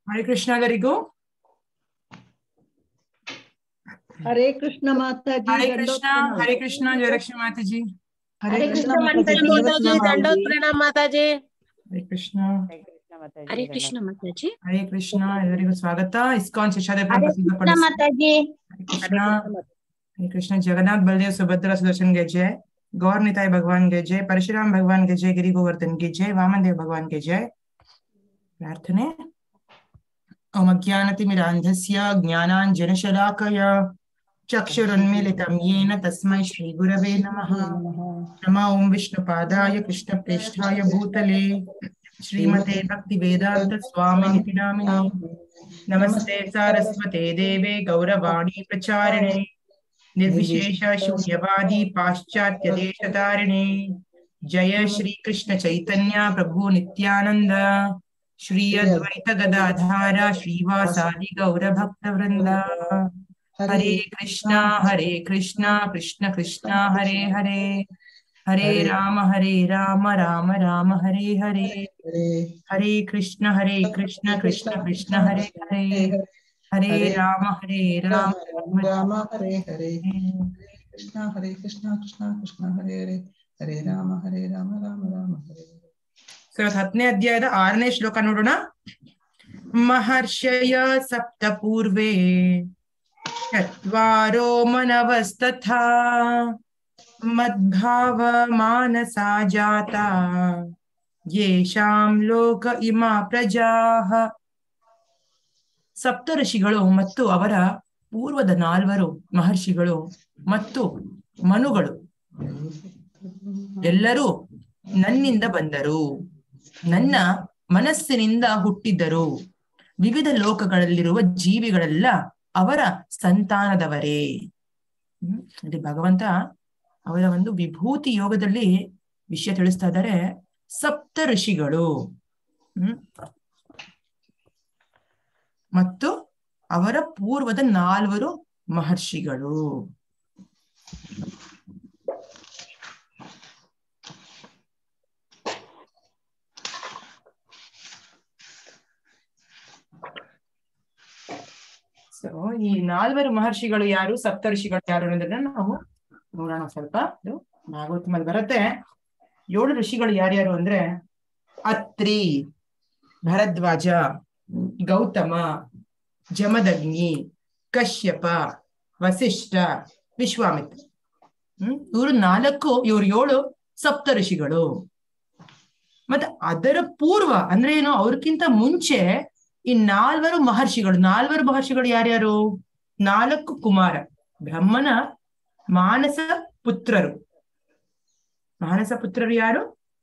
ಹರೇ ಕೃಷ್ಣ ಎಲ್ಲರಿಗೂ ಹರೇ ಕೃಷ್ಣ ಮಾತಾಜಿ ಹರೇ ಕೃಷ್ಣ ಹರೇ ಕೃಷ್ಣ ಜಯಲಕ್ಷ್ಮಿ ಮಾತಾಜಿ ಹರೇ ಕೃಷ್ಣ ಮಾತಾಜಿ, ಮಾತಾಜಿ ದಂಡೋತ್ ಪ್ರಣಾಮ ಮಾತಾಜಿ ಹರೇ ಕೃಷ್ಣ ಹರೇ ಕೃಷ್ಣ ಮಾತಾಜಿ ಹರೇ ಕೃಷ್ಣ ಎಲ್ಲರಿಗೂ ಸ್ವಾಗತ ಇಸ್ಕಾನ್ ಶಿಷ್ಯಾದ ಹರೇ ಕೃಷ್ಣ ಮಾತಾಜಿ ಹರೇ ಕೃಷ್ಣ ಹರೇ ಕೃಷ್ಣ ಜಗನ್ನಾಥ್ ಬಲದೇವ್ ಸುಭದ್ರ ಸುದರ್ಶನ್ ಗೆ ಜय गौर निताय भगवान के जय परशुराम भगवान के जय गिरि गोवर्धन के जय वामन देव भगवान के जय प्रार्थने ओम अज्ञानतिमिरान्धस्य ज्ञानाञ्जनशलाकय चक्षुरुन्मीलितं येन तस्मै श्रीगुरवे नमः नमः ॐ विष्णुपादाय कृष्णप्रेष्ठाय भूतले श्रीमते भक्तिवेदान्त स्वामिनिति नामिने नमस्ते सारस्वते देवे गौरवाणी प्रचारिणे निर्विशेष शून्यवादी पाश्चात्य देशतारिणे जय श्री कृष्ण चैतन्य प्रभु नित्यानंद श्री अद्वैत गदाधार श्रीवासादि गौर भक्त वृंद हरे कृष्णा हरे कृष्णा कृष्ण कृष्णा हरे हरे हरे राम हरे राम राम राम हरे हरे हरे कृष्ण हरे कृष्ण कृष्ण कृष्ण हरे हरे हरे राम हरे राम राम राम हरे हरे कृष्ण हरे कृष्ण कृष्ण कृष्ण हरे हरे ಹರೇ ರಾಮ ಹರೇ ರಾಮ ರಾಮ ರಾಮ ಹರೇ ಹರೇ ಸೊ ಇವತ್ತು ಹತ್ತನೇ ಅಧ್ಯಾಯದ ಆರನೇ ಶ್ಲೋಕ ನೋಡೋಣ ಮಹರ್ಷಯ ಸಪ್ತ ಪೂರ್ವೇ ಚತ್ವಾರೋ ಮನವಸ್ತಥಾ ಮದ್ಭಾವ ಮಾನಸಾ ಜಾತ ಯೇಷಾಂ ಲೋಕ ಇಮಾ ಪ್ರಜಾಹ ಸಪ್ತ ಋಷಿಗಳು ಮತ್ತು ಅವರ ಪೂರ್ವದ ನಾಲ್ವರು ಮಹರ್ಷಿಗಳು ಮತ್ತು ಮನುಗಳು ಎಲ್ಲರೂ ನನ್ನಿಂದ ಬಂದರು ನನ್ನ ಮನಸ್ಸಿನಿಂದ ಹುಟ್ಟಿದ್ದರು ವಿವಿಧ ಲೋಕಗಳಲ್ಲಿರುವ ಜೀವಿಗಳೆಲ್ಲ ಅವರ ಸಂತಾನದವರೇ ಹ್ಮ್ ಇಲ್ಲಿ ಭಗವಂತ ಅವರ ಒಂದು ವಿಭೂತಿ ಯೋಗದಲ್ಲಿ ವಿಷಯ ತಿಳಿಸ್ತಾ ಇದ್ದಾರೆ ಸಪ್ತ ಋಷಿಗಳು ಹ್ಮ್ ಮತ್ತು ಅವರ ಪೂರ್ವದ ನಾಲ್ವರು ಮಹರ್ಷಿಗಳು ಸೊ ಈ ನಾಲ್ವರು ಮಹರ್ಷಿಗಳು ಯಾರು ಸಪ್ತ ಋಷಿಗಳು ಯಾರು ಅನ್ನೋದನ್ನ ನಾವು ನೋಡೋಣ ಸ್ವಲ್ಪ ಇದು ಭಾಗವತಮಲ್ಲಿ ಬರುತ್ತೆ ಏಳು ಋಷಿಗಳು ಯಾರ್ಯಾರು ಅಂದ್ರೆ ಅತ್ರಿ ಭರದ್ವಾಜ ಗೌತಮ ಜಮದಗ್ನಿ ಕಶ್ಯಪ ವಸಿಷ್ಠ ವಿಶ್ವಾಮಿತ್ರ ಹ್ಮ್ ಇವರು ನಾಲ್ಕು ಇವ್ರು ಏಳು ಸಪ್ತ ಋಷಿಗಳು ಮತ್ತೆ ಅದರ ಪೂರ್ವ ಅಂದ್ರೆ ಏನು ಅವ್ರಕ್ಕಿಂತ ಮುಂಚೆ ಈ ನಾಲ್ವರು ಮಹರ್ಷಿಗಳು ನಾಲ್ವರು ಮಹರ್ಷಿಗಳು ಯಾರ್ಯಾರು ನಾಲ್ಕು ಕುಮಾರ ಬ್ರಹ್ಮನ ಮಾನಸ ಪುತ್ರರು ಮಾನಸ ಪುತ್ರರು ಯಾರು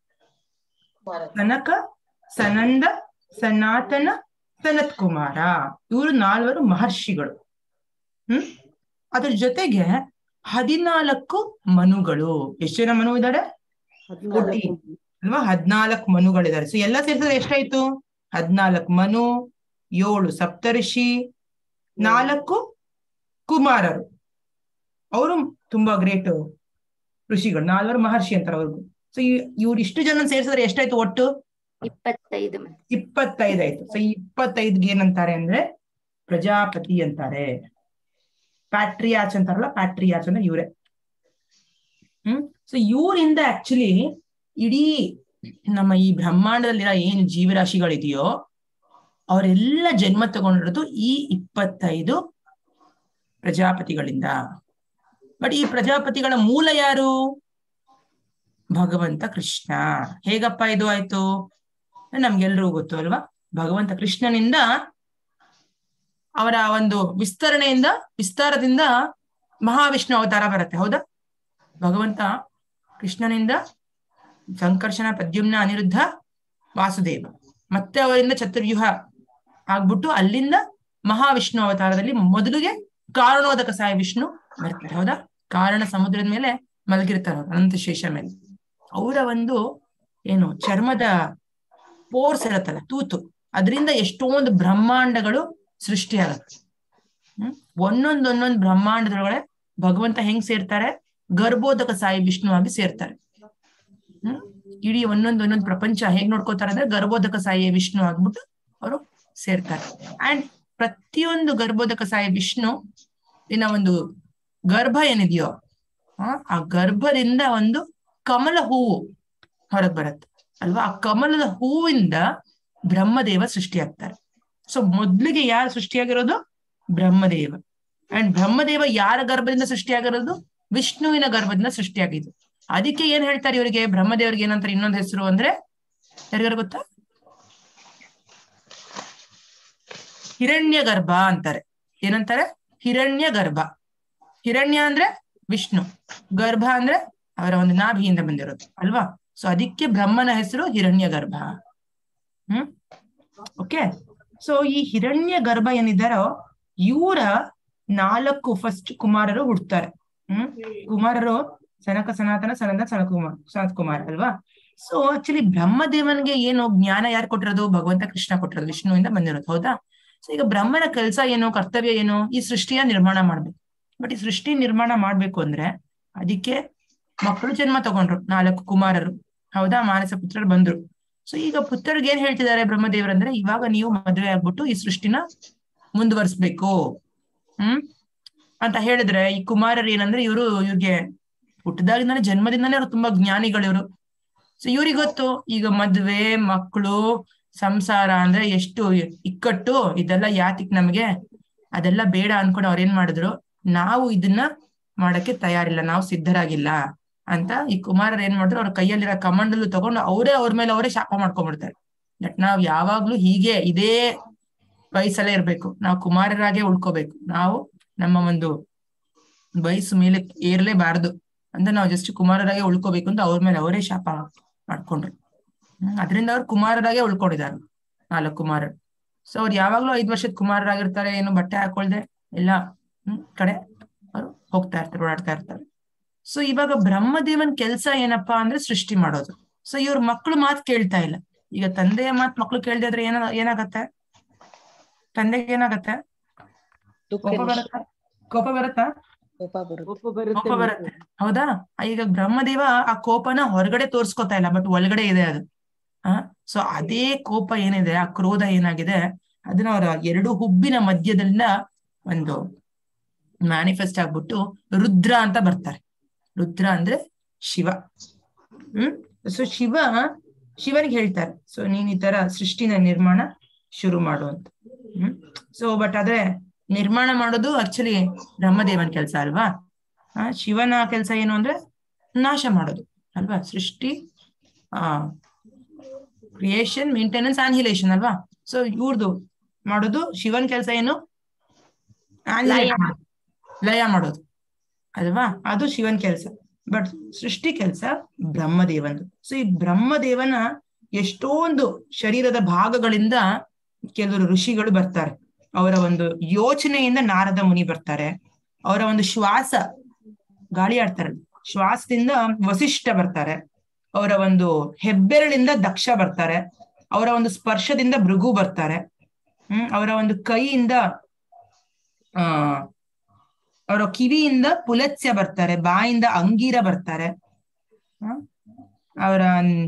ಸನಕ ಸನಂದ ಸನಾತನ ಸನತ್ ಕುಮಾರ ಇವರು ನಾಲ್ವರು ಮಹರ್ಷಿಗಳು ಹ್ಮ್ ಅದ್ರ ಜೊತೆಗೆ ಹದಿನಾಲ್ಕು ಮನುಗಳು ಎಷ್ಟು ಜನ ಮನು ಇದ್ದಾರೆ ಅಲ್ವಾ ಹದ್ನಾಲ್ಕು ಮನುಗಳಿದ್ದಾರೆ ಸೊ ಎಲ್ಲ ಸೇರಿಸಿದ್ರೆ ಎಷ್ಟಾಯ್ತು ಹದ್ನಾಲ್ಕು ಮನು ಏಳು ಸಪ್ತಋಷಿ ನಾಲ್ಕು ಕುಮಾರರು ಅವರು ತುಂಬಾ ಗ್ರೇಟ್ ಋಷಿಗಳು ನಾಲ್ವರು ಮಹರ್ಷಿ ಅಂತಾರೆ ಅವ್ರಿಗೂ ಸೊ ಇವ್ರು ಇಷ್ಟು ಜನ ಸೇರಿಸಿದ್ರೆ ಎಷ್ಟಾಯ್ತು ಒಟ್ಟು ಇಪ್ಪತ್ತೈದು ಮಂದಿ ಇಪ್ಪತ್ತೈದು ಆಯ್ತು ಸೊ ಈ ಇಪ್ಪತ್ತೈದ್ಗೆ ಏನಂತಾರೆ ಅಂದ್ರೆ ಪ್ರಜಾಪತಿ ಅಂತಾರೆ ಪ್ಯಾಟ್ರಿಯಾಚ್ ಅಂತಾರಲ್ಲ ಪ್ಯಾಟ್ರಿಯಾಚ್ ಅಂದ್ರೆ ಇವರೇ ಹ್ಮ್ ಸೊ ಇವರಿಂದ ಆಕ್ಚುಲಿ ಇಡೀ ನಮ್ಮ ಈ ಬ್ರಹ್ಮಾಂಡದಲ್ಲಿರೋ ಏನು ಜೀವರಾಶಿಗಳಿದೆಯೋ ಅವರೆಲ್ಲ ಜನ್ಮ ತಗೊಂಡಿರೋದು ಈ ಇಪ್ಪತ್ತೈದು ಪ್ರಜಾಪತಿಗಳಿಂದ ಬಟ್ ಈ ಪ್ರಜಾಪತಿಗಳ ಮೂಲ ಯಾರು ಭಗವಂತ ಕೃಷ್ಣ ಹೇಗಪ್ಪ ಇದು ಆಯ್ತು ನಮ್ಗೆಲ್ರಿಗೂ ಗೊತ್ತು ಅಲ್ವಾ ಭಗವಂತ ಕೃಷ್ಣನಿಂದ ಅವರ ಒಂದು ವಿಸ್ತರಣೆಯಿಂದ ವಿಸ್ತಾರದಿಂದ ಮಹಾವಿಷ್ಣು ಅವತಾರ ಬರುತ್ತೆ ಹೌದಾ ಭಗವಂತ ಕೃಷ್ಣನಿಂದ ಸಂಕರ್ಷಣ ಪ್ರದ್ಯುಮ್ನ ಅನಿರುದ್ಧ ವಾಸುದೇವ ಮತ್ತೆ ಅವರಿಂದ ಚತುರ್ವ್ಯೂಹ ಆಗ್ಬಿಟ್ಟು ಅಲ್ಲಿಂದ ಮಹಾವಿಷ್ಣು ಅವತಾರದಲ್ಲಿ ಮೊದಲಿಗೆ ಕಾರಣೋದಕ ಸಾಯ ವಿಷ್ಣು ಬರ್ತಾರೆ ಹೌದಾ ಕಾರಣ ಸಮುದ್ರದ ಮೇಲೆ ಮಲಗಿರ್ತಾರೆ ಅವ್ರು ಅನಂತ ಶೇಷ ಮೇಲೆ ಅವರ ಒಂದು ಏನು ಚರ್ಮದ ಪೋರ್ಸ್ ಇರತ್ತಲ್ಲ ತೂತು ಅದರಿಂದ ಎಷ್ಟೊಂದು ಬ್ರಹ್ಮಾಂಡಗಳು ಸೃಷ್ಟಿಯಾಗತ್ತೆ ಹ್ಮ್ ಒಂದೊಂದ್ ಒಂದೊಂದ್ ಬ್ರಹ್ಮಾಂಡದೊಳಗಡೆ ಭಗವಂತ ಹೆಂಗ್ ಸೇರ್ತಾರೆ ಗರ್ಭೋದಕ ಸಾಯಿ ವಿಷ್ಣು ಆಗಿ ಸೇರ್ತಾರೆ ಹ್ಮ್ ಇಡೀ ಒಂದೊಂದ್ ಒಂದೊಂದ್ ಪ್ರಪಂಚ ಹೇಗ್ ನೋಡ್ಕೋತಾರೆ ಅಂದ್ರೆ ಗರ್ಭೋದಕ ಸಾಯಿ ವಿಷ್ಣು ಆಗ್ಬಿಟ್ಟು ಅವರು ಸೇರ್ತಾರೆ ಅಂಡ್ ಪ್ರತಿಯೊಂದು ಗರ್ಭೋದಕ ಸಾಯಿ ವಿಷ್ಣು ಇನ್ನ ಒಂದು ಗರ್ಭ ಏನಿದೆಯೋ ಆ, ಆ ಗರ್ಭದಿಂದ ಒಂದು ಕಮಲ ಹೂವು ಹೊರಗ್ ಬರುತ್ತೆ ಅಲ್ವಾ ಆ ಕಮಲದ ಹೂವಿಂದ ಬ್ರಹ್ಮದೇವ ಸೃಷ್ಟಿಯಾಗ್ತಾರೆ ಸೊ ಮೊದ್ಲಿಗೆ ಯಾರು ಸೃಷ್ಟಿಯಾಗಿರೋದು ಬ್ರಹ್ಮದೇವ ಅಂಡ್ ಬ್ರಹ್ಮದೇವ ಯಾರ ಗರ್ಭದಿಂದ ಸೃಷ್ಟಿಯಾಗಿರೋದು ವಿಷ್ಣುವಿನ ಗರ್ಭದಿಂದ ಸೃಷ್ಟಿಯಾಗಿದ್ದು ಅದಕ್ಕೆ ಏನ್ ಹೇಳ್ತಾರೆ ಇವರಿಗೆ ಬ್ರಹ್ಮದೇವರಿಗೆ ಏನಂತಾರೆ ಇನ್ನೊಂದು ಹೆಸರು ಅಂದ್ರೆ ಯಾರಿಗಾರು ಗೊತ್ತಾ ಹಿರಣ್ಯ ಗರ್ಭ ಅಂತಾರೆ ಏನಂತಾರೆ ಹಿರಣ್ಯ ಗರ್ಭ ಹಿರಣ್ಯ ಅಂದ್ರೆ ವಿಷ್ಣು ಗರ್ಭ ಅಂದ್ರೆ ಅವರ ಒಂದು ನಾಭಿಯಿಂದ ಬಂದಿರೋದು ಅಲ್ವಾ ಸೊ ಅದಕ್ಕೆ ಬ್ರಹ್ಮನ ಹೆಸರು ಹಿರಣ್ಯ ಗರ್ಭ ಹ್ಮ್ ಓಕೆ ಸೊ ಈ ಹಿರಣ್ಯ ಗರ್ಭ ಏನಿದ್ದಾರೋ ಇವರ ನಾಲ್ಕು ಫಸ್ಟ್ ಕುಮಾರರು ಹುಡ್ತಾರೆ ಹ್ಮ್ ಕುಮಾರರು ಸನಕ ಸನಾತನ ಸನಂದ ಸನಕ ಕುಮಾರ್ ಸನತ್ ಕುಮಾರ್ ಅಲ್ವಾ ಸೊ ಆಕ್ಚುಲಿ ಬ್ರಹ್ಮದೇವನ್ಗೆ ಏನು ಜ್ಞಾನ ಯಾರು ಕೊಟ್ಟಿರೋದು ಭಗವಂತ ಕೃಷ್ಣ ಕೊಟ್ಟಿರೋದು ವಿಷ್ಣುವಿಂದ ಬಂದಿರೋದು ಹೌದಾ ಸೊ ಈಗ ಬ್ರಹ್ಮನ ಕೆಲಸ ಏನು ಕರ್ತವ್ಯ ಏನು ಈ ಸೃಷ್ಟಿಯ ನಿರ್ಮಾಣ ಮಾಡ್ಬೇಕು ಬಟ್ ಈ ಸೃಷ್ಟಿ ನಿರ್ಮಾಣ ಮಾಡ್ಬೇಕು ಅಂದ್ರೆ ಅದಕ್ಕೆ ಮಕ್ಕಳು ಜನ್ಮ ತಗೊಂಡ್ರು ನಾಲ್ಕು ಕುಮಾರರು ಹೌದಾ ಮಾನಸ ಪುತ್ರರು ಬಂದ್ರು ಸೊ ಈಗ ಪುತ್ರರಿಗೆ ಏನ್ ಹೇಳ್ತಿದ್ದಾರೆ ಬ್ರಹ್ಮದೇವರಂದ್ರೆ ಇವಾಗ ನೀವು ಮದುವೆ ಆಗ್ಬಿಟ್ಟು ಈ ಸೃಷ್ಟಿನ ಮುಂದುವರಿಸ್ಬೇಕು ಹ್ಮ್ ಅಂತ ಹೇಳಿದ್ರೆ ಈ ಕುಮಾರರು ಏನಂದ್ರೆ ಇವರು ಇವ್ರಿಗೆ ಹುಟ್ಟದಾಗಿಂದಾನೆ ಜನ್ಮದಿಂದಾನೇ ಅವ್ರು ತುಂಬಾ ಜ್ಞಾನಿಗಳು ಇವರು ಸೊ ಇವ್ರಿಗೆ ಗೊತ್ತು ಈಗ ಮದ್ವೆ ಮಕ್ಕಳು ಸಂಸಾರ ಅಂದ್ರೆ ಎಷ್ಟು ಇಕ್ಕಟ್ಟು ಇದೆಲ್ಲ ಯಾತಿಕ್ ನಮ್ಗೆ ಅದೆಲ್ಲ ಬೇಡ ಅನ್ಕೊಂಡು ಅವ್ರ ಏನ್ ಮಾಡಿದ್ರು ನಾವು ಇದನ್ನ ಮಾಡಕ್ಕೆ ತಯಾರಿಲ್ಲ ನಾವು ಸಿದ್ಧರಾಗಿಲ್ಲ ಅಂತ ಈ ಕುಮಾರರು ಏನ್ ಮಾಡಿದ್ರು ಅವ್ರ ಕೈಯಲ್ಲಿರೋ ಕಮಂಡಲು ತಗೊಂಡು ಅವರೇ ಅವ್ರ ಮೇಲೆ ಅವರೇ ಶಾಪ ಮಾಡ್ಕೊಂಡ್ಬಿಡ್ತಾರೆ ಬಟ್ ನಾವ್ ಯಾವಾಗ್ಲೂ ಹೀಗೆ ಇದೇ ವಯಸ್ಸಲ್ಲೇ ಇರ್ಬೇಕು ನಾವು ಕುಮಾರರಾಗೆ ಉಳ್ಕೋಬೇಕು ನಾವು ನಮ್ಮ ಒಂದು ವಯಸ್ಸು ಮೇಲೆ ಏರ್ಲೇಬಾರ್ದು ಅಂದ್ರೆ ನಾವು ಜಸ್ಟ್ ಕುಮಾರರಾಗೆ ಉಳ್ಕೋಬೇಕು ಅಂತ ಅವ್ರ ಮೇಲೆ ಅವರೇ ಶಾಪ ಮಾಡ್ಕೊಂಡ್ರು ಹ್ಮ್ ಅದರಿಂದ ಅವ್ರು ಕುಮಾರರಾಗೆ ಉಳ್ಕೊಂಡಿದ್ದಾರೆ ನಾಲ್ಕು ಕುಮಾರರು ಸೊ ಅವ್ರು ಯಾವಾಗ್ಲೂ ಐದ್ ವರ್ಷದ ಕುಮಾರರಾಗಿರ್ತಾರೆ ಏನು ಬಟ್ಟೆ ಹಾಕೊಳ್ದೆ ಎಲ್ಲ ಹ್ಮ್ ಕಡೆ ಅವರು ಹೋಗ್ತಾ ಇರ್ತಾರೆ ಓಡಾಡ್ತಾ ಇರ್ತಾರೆ ಸೊ ಇವಾಗ ಬ್ರಹ್ಮದೇವನ್ ಕೆಲ್ಸ ಏನಪ್ಪಾ ಅಂದ್ರೆ ಸೃಷ್ಟಿ ಮಾಡೋದು ಸೊ ಇವ್ರ ಮಕ್ಳು ಮಾತ್ ಕೇಳ್ತಾ ಇಲ್ಲ ಈಗ ತಂದೆಯ ಮಾತ್ ಮಕ್ಳು ಕೇಳ್ದೆ ಇದ್ರೆ ಏನ ಏನಾಗತ್ತೆ ತಂದೆಗೆ ಏನಾಗತ್ತೆ ಕೋಪ ಬರುತ್ತಾ ಕೋಪ ಬರುತ್ತಾ ಕೋಪ ಬರುತ್ತೆ ಹೌದಾ ಈಗ ಬ್ರಹ್ಮದೇವ ಆ ಕೋಪನ ಹೊರಗಡೆ ತೋರ್ಸ್ಕೊತಾ ಇಲ್ಲ ಬಟ್ ಒಳಗಡೆ ಇದೆ ಅದು ಆ ಸೊ ಅದೇ ಕೋಪ ಏನಿದೆ ಆ ಕ್ರೋಧ ಏನಾಗಿದೆ ಅದನ್ನ ಅವರ ಎರಡು ಹುಬ್ಬಿನ ಮಧ್ಯದಿಂದ ಒಂದು ಮ್ಯಾನಿಫೆಸ್ಟ್ ಆಗ್ಬಿಟ್ಟು ರುದ್ರ ಅಂತ ಬರ್ತಾರೆ ರುದ್ರ ಅಂದ್ರೆ ಶಿವ ಹ್ಮ್ ಸೊ ಶಿವ ಶಿವನಿಗೆ ಹೇಳ್ತಾರೆ ಸೊ ನೀನ್ ಈ ತರ ಸೃಷ್ಟಿನ ನಿರ್ಮಾಣ ಶುರು ಮಾಡು ಅಂತ ಹ್ಮ್ ಸೊ ಬಟ್ ಆದ್ರೆ ನಿರ್ಮಾಣ ಮಾಡೋದು ಆಕ್ಚುಲಿ ಬ್ರಹ್ಮದೇವನ್ ಕೆಲಸ ಅಲ್ವಾ ಆ ಶಿವನ ಕೆಲಸ ಏನು ಅಂದ್ರೆ ನಾಶ ಮಾಡೋದು ಅಲ್ವಾ ಸೃಷ್ಟಿ ಆ ಕ್ರಿಯೇಷನ್ ಮೇಂಟೆನೆನ್ಸ್ ಆನ್ಹಿಲೇಷನ್ ಅಲ್ವಾ ಸೊ ಇವ್ರದು ಮಾಡೋದು ಶಿವನ್ ಕೆಲಸ ಏನು annihilate ಮಾಡೋದು. ಲಯ ಮಾಡೋದು ಅಲ್ವಾ ಅದು ಶಿವನ್ ಕೆಲಸ ಬಟ್ ಸೃಷ್ಟಿ ಕೆಲಸ ಬ್ರಹ್ಮದೇವನ್ದು ಸೊ ಈ ಬ್ರಹ್ಮದೇವನ ಎಷ್ಟೊಂದು ಶರೀರದ ಭಾಗಗಳಿಂದ ಕೆಲವರು ಋಷಿಗಳು ಬರ್ತಾರೆ ಅವರ ಒಂದು ಯೋಚನೆಯಿಂದ ನಾರದ ಮುನಿ ಬರ್ತಾರೆ ಅವರ ಒಂದು ಶ್ವಾಸ ಗಾಳಿ ಆಡ್ತಾರೆ ಶ್ವಾಸದಿಂದ ವಸಿಷ್ಠ ಬರ್ತಾರೆ ಅವರ ಒಂದು ಹೆಬ್ಬೆರಳಿಂದ ದಕ್ಷ ಬರ್ತಾರೆ ಅವರ ಒಂದು ಸ್ಪರ್ಶದಿಂದ ಭೃಗು ಬರ್ತಾರೆ ಹ್ಮ್ ಅವರ ಒಂದು ಕೈಯಿಂದ ಆ ಅವರ ಕಿವಿಯಿಂದ ಪುಲತ್ಸ್ಯ ಬರ್ತಾರೆ ಬಾಯಿಂದ ಅಂಗೀರ ಬರ್ತಾರೆ ಹ್ಮ್? ಅವರ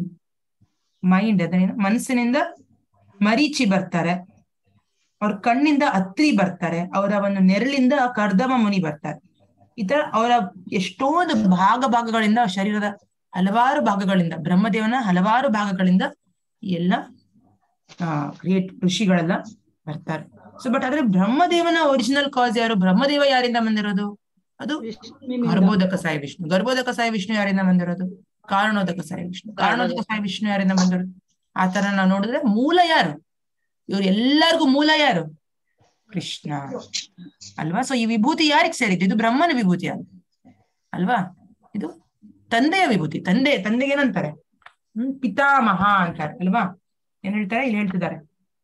ಮೈಂಡ್ ಅದೇನು ಮನಸ್ಸಿನಿಂದ ಮರೀಚಿ ಬರ್ತಾರೆ ಅವ್ರ ಕಣ್ಣಿಂದ ಅತ್ರಿ ಬರ್ತಾರೆ ಅವರ ಒಂದು ನೆರಳಿಂದ ಕರ್ದಮ ಮುನಿ ಬರ್ತಾರೆ ಈ ತರ ಅವರ ಎಷ್ಟೊಂದು ಭಾಗ ಭಾಗಗಳಿಂದ ಶರೀರದ ಹಲವಾರು ಭಾಗಗಳಿಂದ ಬ್ರಹ್ಮದೇವನ ಹಲವಾರು ಭಾಗಗಳಿಂದ ಈ ಎಲ್ಲ ಆ ಕ್ರಿಯೇಟ್ ಋಷಿಗಳೆಲ್ಲ ಬರ್ತಾರೆ ಸೊ ಬಟ್ ಆದ್ರೆ ಬ್ರಹ್ಮದೇವನ ಒರಿಜಿನಲ್ ಕಾಸ್ ಯಾರು ಬ್ರಹ್ಮದೇವ ಯಾರಿಂದ ಬಂದಿರೋದು ಅದು ಗರ್ಭೋದಕ ಸಾಯಿ ವಿಷ್ಣು ಗರ್ಭೋದಕ ಸಾಯಿ ವಿಷ್ಣು ಯಾರಿಂದ ಬಂದಿರೋದು ಕಾರಣೋದಕ ಸಾಯಿ ವಿಷ್ಣು ಕಾರಣೋದಕ ಸಾಯಿ ವಿಷ್ಣು ಯಾರಿಂದ ಬಂದಿರೋದು ಆ ತರ ನಾವು ನೋಡಿದ್ರೆ ಮೂಲ ಯಾರು ಇವ್ರು ಎಲ್ಲರಿಗೂ ಮೂಲ ಯಾರು ಕೃಷ್ಣ ಅಲ್ವಾ ಸೊ ಈ ವಿಭೂತಿ ಯಾರಿಗೆ ಸೇರಿದ್ದು ಇದು ಬ್ರಹ್ಮನ ವಿಭೂತಿ ಅದು ಅಲ್ವಾ ಇದು ತಂದೆಯ ವಿಭೂತಿ ತಂದೆ ತಂದೆಗೆ ಏನಂತಾರೆ ಹ್ಮ್ ಪಿತಾಮಹ ಅಂತಾರೆ ಅಲ್ವಾ ಏನ್ ಹೇಳ್ತಾರೆ ಇಲ್ಲಿ ಹೇಳ್ತಿದ್ದಾರೆ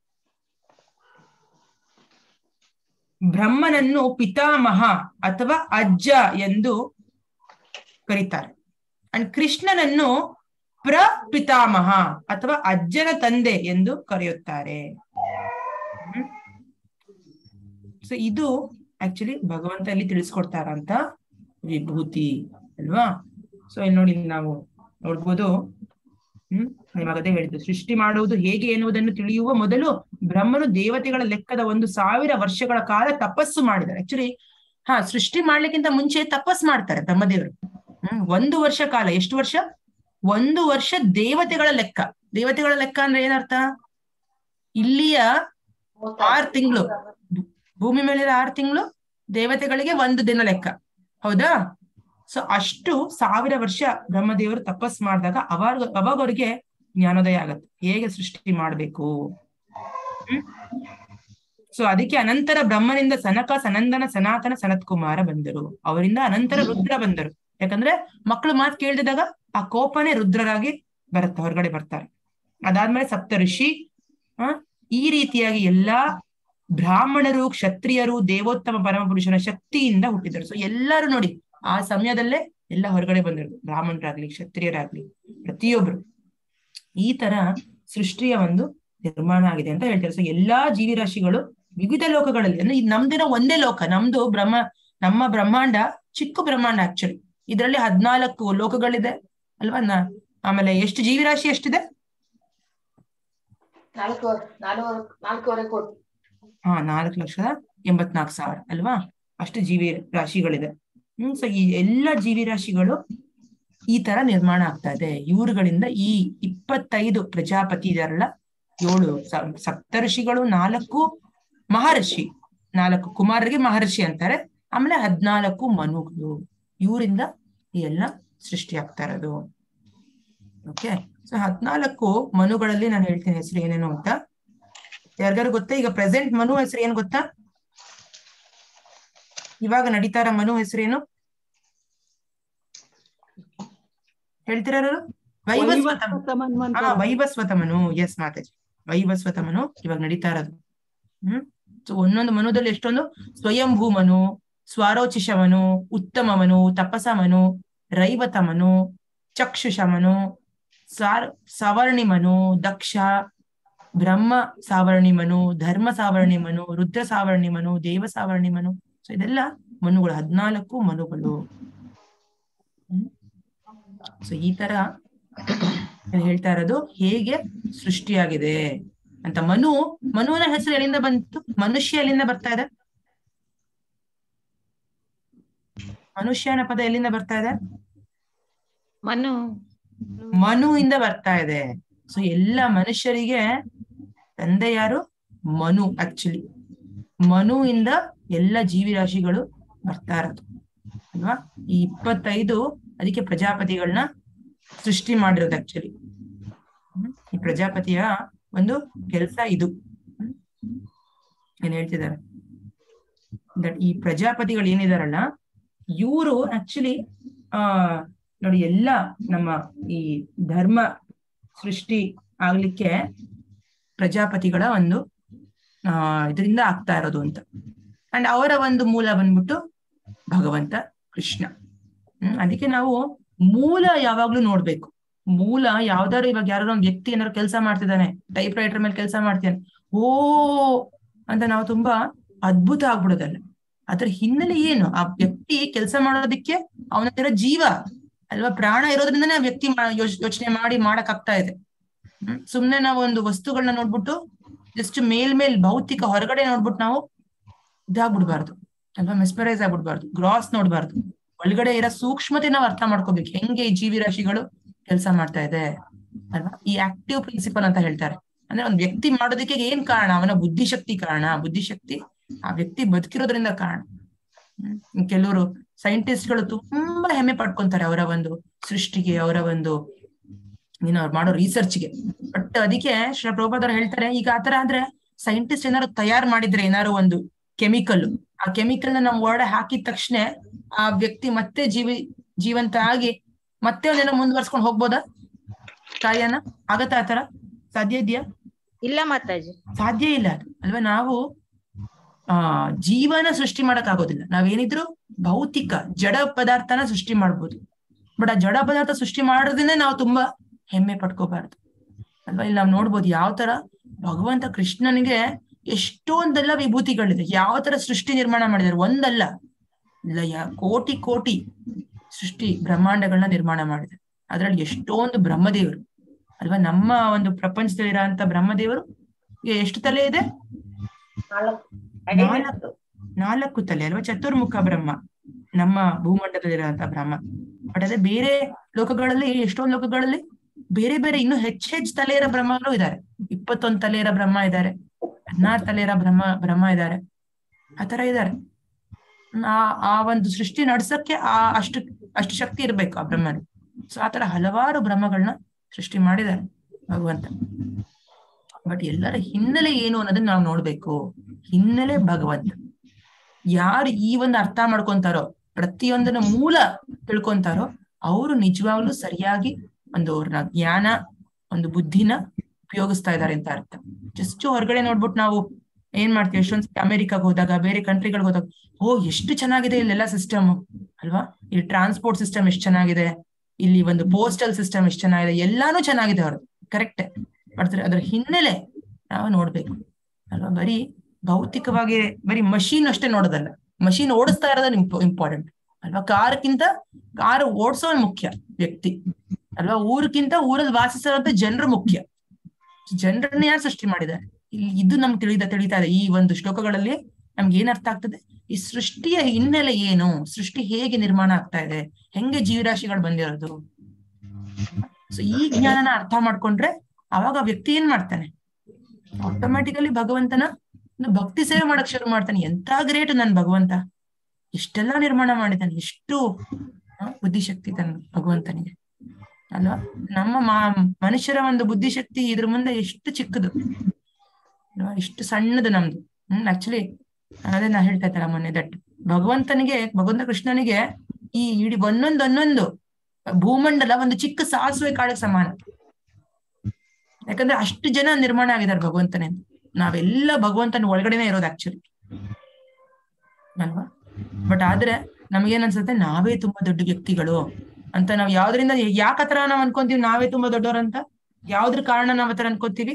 ಬ್ರಹ್ಮನನ್ನು ಪಿತಾಮಹ ಅಥವಾ ಅಜ್ಜ ಎಂದು ಕರೀತಾರೆ ಅಂಡ್ ಕೃಷ್ಣನನ್ನು ಪ್ರಪಿತಾಮಹ ಅಥವಾ ಅಜ್ಜನ ತಂದೆ ಎಂದು ಕರೆಯುತ್ತಾರೆ ಸೊ ಇದು ಆಕ್ಚುಲಿ ಭಗವಂತ ಇಲ್ಲಿ ತಿಳಿಸ್ಕೊಡ್ತಾರಂತ ವಿಭೂತಿ ಅಲ್ವಾ ಸೊ ಇಲ್ಲಿ ನೋಡಿ ನಾವು ನೋಡ್ಬೋದು ಹ್ಮ್ ಇವಾಗ ಅದೇ ಹೇಳಿದ್ದು ಸೃಷ್ಟಿ ಮಾಡುವುದು ಹೇಗೆ ಎನ್ನುವುದನ್ನು ತಿಳಿಯುವ ಮೊದಲು ಬ್ರಹ್ಮನು ದೇವತೆಗಳ ಲೆಕ್ಕದ ಒಂದು ಸಾವಿರ ವರ್ಷಗಳ ಕಾಲ ತಪಸ್ಸು ಮಾಡಿದ್ದಾರೆ ಆಕ್ಚುಲಿ ಹಾ ಸೃಷ್ಟಿ ಮಾಡ್ಲಿಕ್ಕಿಂತ ಮುಂಚೆ ತಪಸ್ ಮಾಡ್ತಾರೆ ಬ್ರಹ್ಮದೇವರು ಹ್ಮ್ ಒಂದು ವರ್ಷ ಕಾಲ ಎಷ್ಟು ವರ್ಷ ಒಂದು ವರ್ಷ ದೇವತೆಗಳ ಲೆಕ್ಕ ದೇವತೆಗಳ ಲೆಕ್ಕ ಅಂದ್ರೆ ಏನರ್ಥ ಇಲ್ಲಿಯ ಆರ್ ತಿಂಗಳು ಭೂಮಿ ಮೇಲೆ ಆರು ತಿಂಗಳು ದೇವತೆಗಳಿಗೆ ಒಂದು ದಿನ ಲೆಕ್ಕ ಹೌದಾ ಸೊ ಅಷ್ಟು ಸಾವಿರ ವರ್ಷ ಬ್ರಹ್ಮದೇವರು ತಪಸ್ ಮಾಡಿದಾಗ ಅವಾಗ ಅವಾಗ ಅವ್ರಿಗೆ ಜ್ಞಾನೋದಯ ಆಗತ್ತೆ ಹೇಗೆ ಸೃಷ್ಟಿ ಮಾಡ್ಬೇಕು ಹ್ಮ್ ಸೊ ಅದಕ್ಕೆ ಅನಂತರ ಬ್ರಹ್ಮನಿಂದ ಸನಕ ಸನಂದನ ಸನಾತನ ಸನತ್ ಕುಮಾರ ಬಂದರು ಅವರಿಂದ ಅನಂತರ ರುದ್ರ ಬಂದರು ಯಾಕಂದ್ರೆ ಮಕ್ಕಳು ಮಾತು ಕೇಳಿದಾಗ ಆ ಕೋಪನೇ ರುದ್ರರಾಗಿ ಬರುತ್ತೆ ಹೊರಗಡೆ ಬರ್ತಾರೆ ಅದಾದ್ಮೇಲೆ ಸಪ್ತ ಋಷಿ ಆ ಈ ರೀತಿಯಾಗಿ ಎಲ್ಲಾ ಬ್ರಾಹ್ಮಣರು ಕ್ಷತ್ರಿಯರು ದೇವೋತ್ತಮ ಪರಮ ಪುರುಷನ ಶಕ್ತಿಯಿಂದ ಹುಟ್ಟಿದರು ಸೊ ಎಲ್ಲರೂ ನೋಡಿ ಆ ಸಮಯದಲ್ಲೇ ಎಲ್ಲ ಹೊರಗಡೆ ಬಂದರು ಬ್ರಾಹ್ಮಣರಾಗ್ಲಿ ಕ್ಷತ್ರಿಯರಾಗ್ಲಿ ಪ್ರತಿಯೊಬ್ರು ಈ ತರ ಸೃಷ್ಟಿಯ ಒಂದು ನಿರ್ಮಾಣ ಆಗಿದೆ ಅಂತ ಹೇಳ್ತಾರೆ ಸೊ ಎಲ್ಲಾ ಜೀವಿರಾಶಿಗಳು ವಿವಿಧ ಲೋಕಗಳಲ್ಲಿ ಅಂದ್ರೆ ಇದು ನಮ್ದಿನ ಒಂದೇ ಲೋಕ ನಮ್ದು ಬ್ರಹ್ಮ ನಮ್ಮ ಬ್ರಹ್ಮಾಂಡ ಚಿಕ್ಕ ಬ್ರಹ್ಮಾಂಡ ಆಕ್ಚುಲಿ ಇದರಲ್ಲಿ ಹದ್ನಾಲ್ಕು ಲೋಕಗಳಿದೆ ಅಲ್ವಾ ನಾ ಆಮೇಲೆ ಎಷ್ಟು ಜೀವಿರಾಶಿ ಎಷ್ಟಿದೆ ನಾಲ್ಕು ನಾಲ್ಕು ನಾಲ್ಕೂವರೆ ಕೋಟಿ ಹಾ ನಾಲ್ಕು ಲಕ್ಷದ ಎಂಬತ್ನಾಲ್ಕು ಸಾವಿರ ಅಲ್ವಾ ಅಷ್ಟು ಜೀವಿ ರಾಶಿಗಳಿದೆ ಹ್ಮ್ ಸೊ ಈ ಎಲ್ಲ ಜೀವಿರಾಶಿಗಳು ಈ ತರ ನಿರ್ಮಾಣ ಆಗ್ತಾ ಇದೆ ಇವ್ರುಗಳಿಂದ ಈ ಇಪ್ಪತ್ತೈದು ಪ್ರಜಾಪತಿ ಇದರಲ್ಲ ಏಳು ಸ- ಸಪ್ತಋಷಿಗಳು ನಾಲ್ಕು ಮಹರ್ಷಿ ನಾಲ್ಕು ಕುಮಾರರಿಗೆ ಮಹರ್ಷಿ ಅಂತಾರೆ ಆಮೇಲೆ ಹದ್ನಾಲ್ಕು ಮನುಗಳು ಇವರಿಂದ ಈ ಎಲ್ಲ ಸೃಷ್ಟಿ ಆಗ್ತಾ ಇರೋದು ಓಕೆ ಸೊ ಹದ್ನಾಲ್ಕು ಮನುಗಳಲ್ಲಿ ನಾನು ಹೇಳ್ತೀನಿ ಹೆಸರು ಏನೇನು ಅಂತ ಯಾರಿಗಾರು ಗೊತ್ತಾ ಈಗ ಪ್ರೆಸೆಂಟ್ ಮನು ಹೆಸರು ಏನ್ ಗೊತ್ತಾ ಇವಾಗ ನಡೀತಾ ಇರೋ ಮನು ಹೆಸರೇನು ಹೇಳ್ತೀರಾ ಯಾರು? ವೈವಸ್ವತ ವೈವಸ್ವತ ಮನ್ವಂತರ. ಹಾ ವೈವಸ್ವತ ಮನು ಎಸ್ ಮಾತಾಜಿ ವೈವಸ್ವತ ಮನು ಇವಾಗ ನಡೀತಾ ಇರೋದು ಹ್ಮ್ ಸೊ ಒಂದೊಂದು ಮನುದಲ್ಲಿ ಎಷ್ಟೊಂದು ಸ್ವಯಂಭೂ ಮನು ಸ್ವಾರೋಚಿಷ ಮನು ಉತ್ತಮ ಮನು ತಪಸ ಮನು ರೈವತ ಮನು ಚಕ್ಷುಷ ಮನು ಸಾರ್ ಸವರ್ಣಿ ಮನು ದಕ್ಷ ಬ್ರಹ್ಮ ಸಾವರ್ಣಿ ಮನು ಧರ್ಮ ಸಾವರ್ಣಿ ಮನು ರುದ್ರ ಸಾವರ್ಣಿ ಮನು ದೇವ ಸಾವರ್ಣಿ ಮನು ಸೊ ಇದೆಲ್ಲ ಮನುಗಳು ಹದ್ನಾಲ್ಕು ಮನುಗಳು ಸೊ ಈ ತರ ನಾನು ಹೇಳ್ತಾ ಇರೋದು ಹೇಗೆ ಸೃಷ್ಟಿಯಾಗಿದೆ ಅಂತ ಮನು ಮನುವಿನ ಹೆಸರು ಎಲ್ಲಿಂದ ಬಂತು ಮನುಷ್ಯ ಎಲ್ಲಿಂದ ಬರ್ತಾ ಇದೆ ಮನುಷ್ಯನ ಪದ ಎಲ್ಲಿಂದ ಬರ್ತಾ ಇದೆ ಮನು ಮನುವಿಂದ ಬರ್ತಾ ಇದೆ ಸೊ ಎಲ್ಲ ಮನುಷ್ಯರಿಗೆ ತಂದೆ ಯಾರು ಮನು ಆಕ್ಚುಲಿ ಮನುವಿಂದ ಎಲ್ಲ ಜೀವಿರಾಶಿಗಳು ಬರ್ತಾ ಇರೋದು ಅಲ್ವಾ ಈ ಇಪ್ಪತ್ತೈದು ಅದಕ್ಕೆ ಪ್ರಜಾಪತಿಗಳನ್ನ ಸೃಷ್ಟಿ ಮಾಡಿರೋದು ಆಕ್ಚುಲಿ ಈ ಪ್ರಜಾಪತಿಯ ಒಂದು ಕೆಲಸ ಇದು ಹ್ಮ್. ಏನ್ ಹೇಳ್ತಿದ್ದಾರೆ ದಟ್ ಈ ಪ್ರಜಾಪತಿಗಳು ಏನಿದಾರಲ್ಲ ಇವರು ಆಕ್ಚುಲಿ ಆ ನೋಡಿ ಎಲ್ಲ ನಮ್ಮ ಈ ಧರ್ಮ ಸೃಷ್ಟಿ ಆಗ್ಲಿಕ್ಕೆ ಪ್ರಜಾಪತಿಗಳ ಒಂದು ಆ ಇದರಿಂದ ಆಗ್ತಾ ಇರೋದು ಅಂತ ಅಂಡ್ ಅವರ ಒಂದು ಮೂಲ ಬಂದ್ಬಿಟ್ಟು ಭಗವಂತ ಕೃಷ್ಣ ಹ್ಮ್ ಅದಕ್ಕೆ ನಾವು ಮೂಲ ಯಾವಾಗ್ಲೂ ನೋಡ್ಬೇಕು ಮೂಲ ಯಾವ್ದಾದ್ರು ಇವಾಗ ಯಾರೋ ಒಂದು ವ್ಯಕ್ತಿ ಏನಾದ್ರು ಕೆಲಸ ಮಾಡ್ತಿದ್ದಾನೆ ಟೈಪ್ ರೈಟರ್ ಮೇಲೆ ಕೆಲಸ ಮಾಡ್ತಾನೆ ಓ ಅಂತ ನಾವು ತುಂಬಾ ಅದ್ಭುತ ಆಗ್ಬಿಡೋದಲ್ಲ ಅದ್ರ ಹಿನ್ನೆಲೆ ಏನು ಆ ವ್ಯಕ್ತಿ ಕೆಲಸ ಮಾಡೋದಕ್ಕೆ ಅವನಿರೋ ಜೀವ ಅಲ್ವಾ ಪ್ರಾಣ ಇರೋದ್ರಿಂದನೇ ಆ ವ್ಯಕ್ತಿ ಯೋಚನೆ ಮಾಡಿ ಮಾಡಕ್ ಆಗ್ತಾ ಇದೆ ಹ್ಮ್ ಸುಮ್ನೆ ನಾವು ಒಂದು ವಸ್ತುಗಳನ್ನ ನೋಡ್ಬಿಟ್ಟು ಜಸ್ಟ್ ಮೇಲ್ ಮೇಲ್ ಭೌತಿಕ ಹೊರಗಡೆ ನೋಡ್ಬಿಟ್ಟು ನಾವು ಇದಾಗ್ಬಿಡ್ಬಾರ್ದು ಅಲ್ವಾ ಮೆಸ್ಪರೈಸ್ ಆಗ್ಬಿಡ್ಬಾರ್ದು ಗ್ರಾಸ್ ನೋಡ್ಬಾರ್ದು ಒಳಗಡೆ ಇರೋ ಸೂಕ್ಷ್ಮತೆ ನಾವು ಅರ್ಥ ಮಾಡ್ಕೋಬೇಕು ಹೆಂಗೆ ಈ ಜೀವಿ ರಾಶಿಗಳು ಕೆಲಸ ಮಾಡ್ತಾ ಇದೆ ಅಲ್ವಾ ಈ ಆಕ್ಟಿವ್ ಪ್ರಿನ್ಸಿಪಲ್ ಅಂತ ಹೇಳ್ತಾರೆ ಅಂದ್ರೆ ಒಂದ್ ವ್ಯಕ್ತಿ ಮಾಡೋದಕ್ಕೆ ಏನ್ ಕಾರಣ ಅವನ ಬುದ್ಧಿಶಕ್ತಿ ಕಾರಣ ಬುದ್ಧಿಶಕ್ತಿ ಆ ವ್ಯಕ್ತಿ ಬದುಕಿರೋದ್ರಿಂದ ಕಾರಣ ಹ್ಮ್ ಕೆಲವರು ಸೈಂಟಿಸ್ಟ್ಗಳು ತುಂಬಾ ಹೆಮ್ಮೆ ಪಡ್ಕೊಂತಾರೆ ಅವರ ಒಂದು ಸೃಷ್ಟಿಗೆ ಅವರ ಒಂದು ಏನು ಅವ್ರು ಮಾಡೋ ರಿಸರ್ಚ್ಗೆ ಬಟ್ ಅದಕ್ಕೆ ಶ್ರೀ ಪ್ರಭುಪಾದರು ಹೇಳ್ತಾರೆ ಈಗ ಆತರ ಆದ್ರೆ ಸೈಂಟಿಸ್ಟ್ ಏನಾದ್ರು ತಯಾರು ಮಾಡಿದ್ರೆ ಏನಾದ್ರು ಒಂದು ಕೆಮಿಕಲ್ ಆ ಕೆಮಿಕಲ್ ನ ನಾವು ಒಳಗಡೆ ಹಾಕಿದ ತಕ್ಷಣ ಆ ವ್ಯಕ್ತಿ ಮತ್ತೆ ಜೀವಿ ಜೀವಂತ ಆಗಿ ಮತ್ತೆ ಒಂದೇನೋ ಮುಂದುವರ್ಸ್ಕೊಂಡು ಹೋಗ್ಬೋದಾ ಕಾರ್ಯನ ಆಗತ್ತಾ ಆತರ ಸಾಧ್ಯ ಇದೆಯಾ ಇಲ್ಲ ಮಾತಾಜಿ ಸಾಧ್ಯ ಇಲ್ಲ ಅದು ಅಲ್ವಾ ನಾವು ಆ ಜೀವನ ಸೃಷ್ಟಿ ಮಾಡಕ್ ಆಗೋದಿಲ್ಲ ನಾವೇನಿದ್ರು ಭೌತಿಕ ಜಡ ಪದಾರ್ಥನ ಸೃಷ್ಟಿ ಮಾಡ್ಬೋದು ಬಟ್ ಆ ಜಡ ಪದಾರ್ಥ ಸೃಷ್ಟಿ ಮಾಡೋದ್ರಿಂದ ನಾವು ತುಂಬಾ ಹೆಮ್ಮೆ ಪಡ್ಕೋಬಾರ್ದು ಅಲ್ವಾ ಇಲ್ಲಿ ನಾವು ನೋಡ್ಬೋದು ಯಾವ ತರ ಭಗವಂತ ಕೃಷ್ಣನಿಗೆ ಎಷ್ಟೊಂದೆಲ್ಲ ವಿಭೂತಿಗಳಿದೆ ಯಾವ ತರ ಸೃಷ್ಟಿ ನಿರ್ಮಾಣ ಮಾಡಿದ್ದಾರೆ ಒಂದಲ್ಲ ಲಯ ಕೋಟಿ ಕೋಟಿ ಸೃಷ್ಟಿ ಬ್ರಹ್ಮಾಂಡಗಳನ್ನ ನಿರ್ಮಾಣ ಮಾಡಿದೆ ಅದ್ರಲ್ಲಿ ಎಷ್ಟೊಂದು ಬ್ರಹ್ಮದೇವರು ಅಲ್ವಾ ನಮ್ಮ ಒಂದು ಪ್ರಪಂಚದಲ್ಲಿರೋಂಥ ಬ್ರಹ್ಮದೇವರು ಎಷ್ಟು ತಲೆ ಇದೆ ನಾಲ್ಕು ಐದು ನಾಲ್ಕು ನಾಲ್ಕು ತಲೆ ಅಲ್ವಾ ಚತುರ್ಮುಖ ಬ್ರಹ್ಮ ನಮ್ಮ ಭೂಮಂಡಲದಲ್ಲಿರುವಂತ ಬ್ರಹ್ಮ ಬಟ್ ಅದೇ ಬೇರೆ ಲೋಕಗಳಲ್ಲಿ ಎಷ್ಟೊಂದು ಲೋಕಗಳಲ್ಲಿ ಬೇರೆ ಬೇರೆ ಇನ್ನು ಹೆಚ್ಚ್ ಹೆಚ್ಚು ತಲೆ ಇರೋ ಬ್ರಹ್ಮಗಳು ಇದ್ದಾರೆ ಇಪ್ಪತ್ತೊಂದು ತಲೆ ಇರೋ ಬ್ರಹ್ಮ ಇದ್ದಾರೆ ಹದಿನಾರು ತಲೆ ಇರೋ ಬ್ರಹ್ಮ ಬ್ರಹ್ಮ ಇದ್ದಾರೆ ಆತರ ಇದ್ದಾರೆ ಆ ಆ ಒಂದು ಸೃಷ್ಟಿ ನಡ್ಸಕ್ಕೆ ಆ ಅಷ್ಟು ಅಷ್ಟು ಶಕ್ತಿ ಇರ್ಬೇಕು ಆ ಬ್ರಹ್ಮನು ಸೊ ಆತರ ಹಲವಾರು ಬ್ರಹ್ಮಗಳನ್ನ ಸೃಷ್ಟಿ ಮಾಡಿದ್ದಾರೆ ಭಗವಂತ ಬಟ್ ಎಲ್ಲರ ಹಿನ್ನೆಲೆ ಏನು ಅನ್ನೋದನ್ನ ನಾವು ನೋಡ್ಬೇಕು ಹಿನ್ನೆಲೆ ಭಗವಂತ ಯಾರು ಈ ಒಂದು ಅರ್ಥ ಮಾಡ್ಕೊಂತಾರೋ ಪ್ರತಿಯೊಂದನ್ನ ಮೂಲ ತಿಳ್ಕೊಂತಾರೋ ಅವರು ನಿಜವಾಗ್ಲೂ ಸರಿಯಾಗಿ ಒಂದು ಅವ್ರನ್ನ ಜ್ಞಾನ ಒಂದು ಬುದ್ಧಿನ ಉಪಯೋಗಿಸ್ತಾ ಇದ್ದಾರೆ ಅಂತ ಅರ್ಥ ಜಸ್ಟ್ ಹೊರಗಡೆ ನೋಡ್ಬಿಟ್ಟು ನಾವು ಏನ್ ಮಾಡ್ತೀವಿ ಎಷ್ಟೊಂದ್ಸತಿ ಅಮೆರಿಕಾಗ್ ಹೋದಾಗ ಬೇರೆ ಕಂಟ್ರಿಗಳಿಗೆ ಹೋದಾಗ ಓ ಎಷ್ಟು ಚೆನ್ನಾಗಿದೆ ಇಲ್ಲೆಲ್ಲ ಸಿಸ್ಟಮ್ ಅಲ್ವಾ ಇಲ್ಲಿ ಟ್ರಾನ್ಸ್ಪೋರ್ಟ್ ಸಿಸ್ಟಮ್ ಎಷ್ಟು ಚೆನ್ನಾಗಿದೆ ಇಲ್ಲಿ ಒಂದು ಪೋಸ್ಟಲ್ ಸಿಸ್ಟಮ್ ಎಷ್ಟು ಚೆನ್ನಾಗಿದೆ ಎಲ್ಲಾನು ಚೆನ್ನಾಗಿದೆ ಅವ್ರದ್ದು ಕರೆಕ್ಟ್ ಮಾಡ್ತಾರೆ ಅದ್ರ ಹಿನ್ನೆಲೆ ನಾವು ನೋಡ್ಬೇಕು ಅಲ್ವಾ ಬರೀ ಭೌತಿಕವಾಗಿ ಬರೀ ಮಷೀನ್ ಅಷ್ಟೇ ನೋಡೋದಲ್ಲ ಮಷೀನ್ ಓಡಿಸ್ತಾ ಇರೋದು ಇಂಪಾರ್ಟೆಂಟ್ ಅಲ್ವಾ ಕಾರ್ಕ್ಕಿಂತ ಕಾರ್ ಓಡಿಸೋ ಮುಖ್ಯ ವ್ಯಕ್ತಿ ಅಲ್ವಾ ಊರಕ್ಕಿಂತ ಊರಲ್ಲಿ ವಾಸಿಸಿರೋಂಥ ಜನರು ಮುಖ್ಯ ಜನರನ್ನ ಯಾರು ಸೃಷ್ಟಿ ಮಾಡಿದ್ದಾರೆ ಇಲ್ಲಿ ಇದು ನಮ್ಗೆ ತಿಳಿದ ತಿಳಿತಾ ಇದೆ ಈ ಒಂದು ಶ್ಲೋಕಗಳಲ್ಲಿ ನಮ್ಗೆ ಏನ್ ಅರ್ಥ ಆಗ್ತದೆ ಈ ಸೃಷ್ಟಿಯ ಹಿನ್ನೆಲೆ ಏನು ಸೃಷ್ಟಿ ಹೇಗೆ ನಿರ್ಮಾಣ ಆಗ್ತಾ ಇದೆ ಹೆಂಗೆ ಜೀವರಾಶಿಗಳು ಬಂದಿರೋದು ಸೊ ಈ ಜ್ಞಾನನ ಅರ್ಥ ಮಾಡ್ಕೊಂಡ್ರೆ ಅವಾಗ ಆ ವ್ಯಕ್ತಿ ಏನ್ ಮಾಡ್ತಾನೆ ಆಟೋಮ್ಯಾಟಿಕಲಿ ಭಗವಂತನ ಒಂದು ಭಕ್ತಿ ಸೇವೆ ಮಾಡಕ್ ಶುರು ಮಾಡ್ತಾನೆ ಎಂತ ಗ್ರೇಟ್ ನನ್ ಭಗವಂತ ಇಷ್ಟೆಲ್ಲ ನಿರ್ಮಾಣ ಮಾಡಿದ್ದಾನೆ ಎಷ್ಟು ಆ, ಬುದ್ಧಿಶಕ್ತಿ ತನ್ ಭಗವಂತನಿಗೆ ಅಲ್ವಾ ನಮ್ಮ ಮಾ- ಮನುಷ್ಯರ ಒಂದು ಬುದ್ಧಿಶಕ್ತಿ ಇದ್ರ ಮುಂದೆ ಎಷ್ಟು ಚಿಕ್ಕದು ಅಲ್ವಾ ಎಷ್ಟು ಸಣ್ಣದು ನಮ್ದು ಹ್ಮ್ ಆಕ್ಚುಲಿ ಅದೇ ನಾ ಹೇಳ್ತಾ ಇದ್ದಲ್ಲ ಮೊನ್ನೆ ದಟ್ ಭಗವಂತನಿಗೆ ಭಗವಂತ ಕೃಷ್ಣನಿಗೆ ಈ ಇಡೀ ಒಂದೊಂದು ಒಂದೊಂದು ಭೂಮಂಡಲ ಒಂದು ಚಿಕ್ಕ ಸಾಸಿವೆ ಕಾಳಿಗೆ ಸಮಾನ ಯಾಕಂದ್ರೆ ಅಷ್ಟು ಜನ ನಿರ್ಮಾಣ ಆಗಿದ್ದಾರೆ ಭಗವಂತನೇ ನಾವೆಲ್ಲ ಭಗವಂತನ ಒಳಗಡೆನೆ ಇರೋದು ಆಕ್ಚುಲಿ ಅಲ್ವಾ ಬಟ್ ಆದ್ರೆ ನಮಗೇನ್ ಅನ್ಸುತ್ತೆ ನಾವೇ ತುಂಬಾ ದೊಡ್ಡ ವ್ಯಕ್ತಿಗಳು ಅಂತ ನಾವ್ ಯಾವ್ದ್ರಿಂದ ಯಾಕೆ ಆತರ ನಾವ್ ಅನ್ಕೊಂತೀವಿ ನಾವೇ ತುಂಬಾ ದೊಡ್ಡವ್ರಂತ ಯಾವ್ದ್ರ ಕಾರಣ ನಾವ್ ಆತರ ಅನ್ಕೋತೀವಿ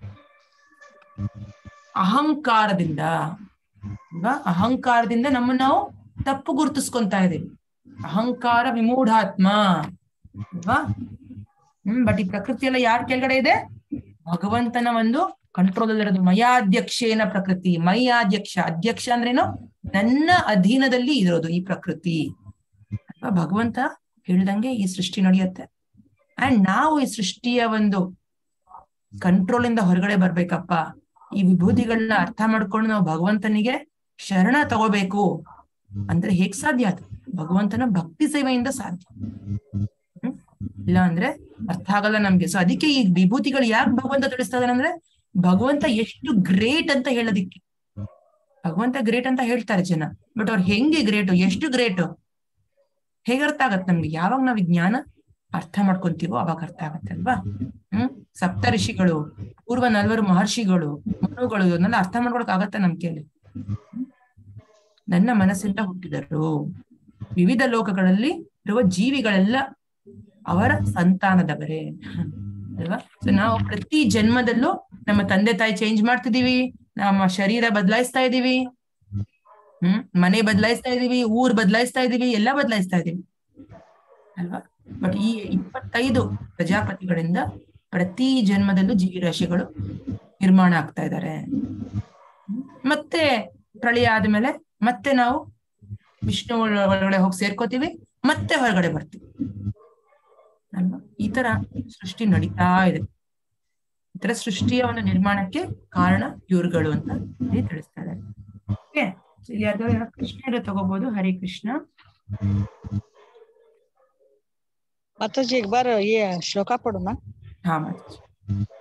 ಅಹಂಕಾರದಿಂದ ಅಲ್ವಾ ಅಹಂಕಾರದಿಂದ ನಮ್ಮನ್ನ ನಾವು ತಪ್ಪು ಗುರುತಿಸ್ಕೊಂತಾ ಇದೀವಿ ಅಹಂಕಾರ ವಿಮೂಢಾತ್ಮ ಅಲ್ವಾ ಹ್ಮ್ ಬಟ್ ಈ ಪ್ರಕೃತಿ ಎಲ್ಲ ಯಾರ ಕೆಳಗಡೆ ಇದೆ ಭಗವಂತನ ಒಂದು ಕಂಟ್ರೋಲ್ ಅಲ್ಲಿರೋದು ಮಯಾಧ್ಯಕ್ಷೇನ ಪ್ರಕೃತಿ ಮೈಯಾಧ್ಯಕ್ಷ ಅಧ್ಯಕ್ಷ ಅಂದ್ರೇನು ನನ್ನ ಅಧೀನದಲ್ಲಿ ಇರೋದು ಈ ಪ್ರಕೃತಿ ಅಲ್ವಾ ಭಗವಂತ ಹೇಳ್ದಂಗೆ ಈ ಸೃಷ್ಟಿ ನಡೆಯುತ್ತೆ ಅಂಡ್ ನಾವು ಈ ಸೃಷ್ಟಿಯ ಒಂದು ಕಂಟ್ರೋಲ್ ಇಂದ ಹೊರಗಡೆ ಬರ್ಬೇಕಪ್ಪ ಈ ವಿಭೂತಿಗಳನ್ನ ಅರ್ಥ ಮಾಡ್ಕೊಂಡು ನಾವು ಭಗವಂತನಿಗೆ ಶರಣ ತಗೋಬೇಕು ಅಂದ್ರೆ ಹೇಗ್ ಸಾಧ್ಯ ಅದು ಭಗವಂತನ ಭಕ್ತಿ ಸೇವೆಯಿಂದ ಸಾಧ್ಯ ಹ್ಮ್? ಇಲ್ಲ ಅಂದ್ರೆ ಅರ್ಥ ಆಗಲ್ಲ ನಮ್ಗೆ ಸೊ ಅದಕ್ಕೆ ಈ ವಿಭೂತಿಗಳು ಯಾಕೆ ಭಗವಂತ ತಿಳಿಸ್ತಾ ಇದಾರೆ ಅಂದ್ರೆ ಭಗವಂತ ಎಷ್ಟು ಗ್ರೇಟ್ ಅಂತ ಹೇಳೋದಿಕ್ಕೆ ಭಗವಂತ ಗ್ರೇಟ್ ಅಂತ ಹೇಳ್ತಾರೆ ಜನ ಬಟ್ ಅವ್ರು ಹೆಂಗೆ ಗ್ರೇಟು ಎಷ್ಟು ಗ್ರೇಟು ಹೇಗೆ ಅರ್ಥ ಆಗತ್ತೆ ನಮ್ಗೆ ಯಾವಾಗ ನಾವ್ ಈ ಜ್ಞಾನ ಅರ್ಥ ಮಾಡ್ಕೊಂತೀವೋ ಅವಾಗ ಅರ್ಥ ಆಗತ್ತೆ ಅಲ್ವಾ ಹ್ಮ್ ಸಪ್ತ ಋಷಿಗಳು ಪೂರ್ವ ನಲ್ವರು ಮಹರ್ಷಿಗಳು ಮನುಗಳು ಇವನ್ನೆಲ್ಲ ಅರ್ಥ ಮಾಡ್ಕೊಳಕ್ ಆಗತ್ತ ನಮ್ ಕೈಲಿ ನನ್ನ ಮನಸ್ಸಿಂದ ಹುಟ್ಟಿದರು ವಿವಿಧ ಲೋಕಗಳಲ್ಲಿ ಇರುವ ಜೀವಿಗಳೆಲ್ಲ ಅವರ ಸಂತಾನದವರೇ ಅಲ್ವಾ ಸೊ ನಾವು ಪ್ರತಿ ಜನ್ಮದಲ್ಲೂ ನಮ್ಮ ತಂದೆ ತಾಯಿ ಚೇಂಜ್ ಮಾಡ್ತಿದೀವಿ ನಮ್ಮ ಶರೀರ ಬದಲಾಯಿಸ್ತಾ ಇದೀವಿ ಹ್ಮ್ ಮನೆ ಬದಲಾಯಿಸ್ತಾ ಇದೀವಿ ಊರ್ ಬದಲಾಯಿಸ್ತಾ ಇದೀವಿ ಎಲ್ಲ ಬದಲಾಯಿಸ್ತಾ ಇದೀವಿ ಅಲ್ವಾ ಬಟ್ ಈ ಇಪ್ಪತ್ತೈದು ಪ್ರಜಾಪತಿಗಳಿಂದ ಪ್ರತಿ ಜನ್ಮದಲ್ಲೂ ಜೀವಿರಾಶಿಗಳು ನಿರ್ಮಾಣ ಆಗ್ತಾ ಇದ್ದಾರೆ ಮತ್ತೆ ಪ್ರಳಯ ಆದ್ಮೇಲೆ ಮತ್ತೆ ನಾವು ವಿಷ್ಣು ಒಳ- ಒಳಗಡೆ ಹೋಗಿ ಸೇರ್ಕೋತೀವಿ ಮತ್ತೆ ಹೊರಗಡೆ ಬರ್ತೀವಿ ಅಲ್ವಾ ಈ ತರ ಸೃಷ್ಟಿ ನಡೀತಾ ಇದೆ ಈ ತರ ಸೃಷ್ಟಿಯ ಒಂದು ನಿರ್ಮಾಣಕ್ಕೆ ಕಾರಣ ಇವ್ರುಗಳು ಅಂತ ಇಲ್ಲಿ ತಿಳಿಸ್ತಾ ಇದ್ದಾರೆ ಓಕೆ ಇಲ್ಲಿ ಯಾರ್ದಾದ್ರು ಏನೋ ಕೃಷ್ಣ ಇರೋ ತಗೋಬಹುದು ಹರಿ ಕೃಷ್ಣ माताजी एक बार ये श्लोका पढ़ो ना ಹಾ ಮಾತಾಜಿ